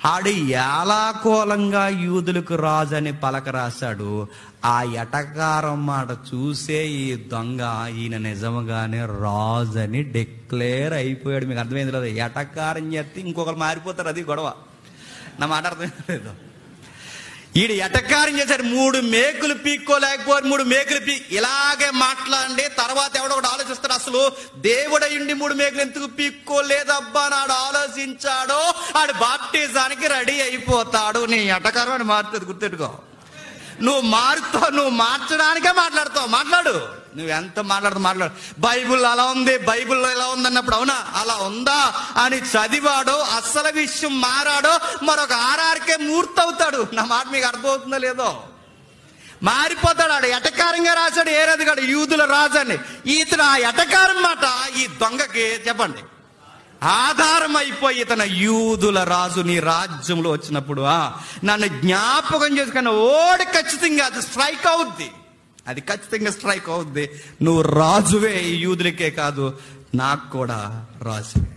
ఆడు ఏలాకోలంగా యూదులకు రాజు అని పలక రాశాడు ఆ ఎటకారం మాట చూసే ఈ దొంగ ఈయన నిజముగానే రాజు అని డిక్లేర్ అయిపోయాడు మీకు అర్థమైంది లేదు ఎటకారం చేస్తే ఇంకొకరు మారిపోతారు అది గొడవ నా మాట అర్థమైంది లేదు ఈడు ఎటకారం చేశాడు మూడు మేకులు పీక్కోలేకపోయారు మూడు మేకులు పీ ఇలాగే మాట్లాడండి తర్వాత ఎవడో ఒకటి ఆలోచిస్తాడు అసలు దేవుడయుండి మూడు మేకులు ఎందుకు పీక్కోలేదబ్బా నాడు ఆలోచించాడో ఆడు బాప్టిజానికి రెడీ అయిపోతాడు నీ ఎటకారం అని మారుతుంది గుర్తెట్టుకో నువ్వు మారుతావు నువ్వు మార్చడానికే మాట్లాడతావు మాట్లాడు నువ్వు ఎంత మాట్లాడుతూ మాట్లాడు బైబుల్ అలా ఉంది బైబుల్లో ఎలా ఉంది అన్నప్పుడు అవునా అలా ఉందా అని చదివాడో అసలు విషయం మారాడో మరొక ఆర్ఆర్కే మూర్తవుతాడు నా మాట మీకు అర్థమవుతుందో లేదో మారిపోతాడు ఆడు ఎటకారంగా రాశాడు ఏ రాజుగాడు యూదుల రాజు అని ఇతను ఆ ఎటకారం మాట ఈ దొంగకి చెప్పండి ఆధారం అయిపోయి ఇతను యూదుల రాజు నీ రాజ్యంలో వచ్చినప్పుడు ఆ, నన్ను జ్ఞాపకం చేసుకున్న ఓడి ఖచ్చితంగా అది స్ట్రైక్ అవుద్ది అది ఖచ్చితంగా స్ట్రైక్ అవుద్ది నువ్వు రాజువే ఈ యూదులకే కాదు నాకు కూడా రాజువే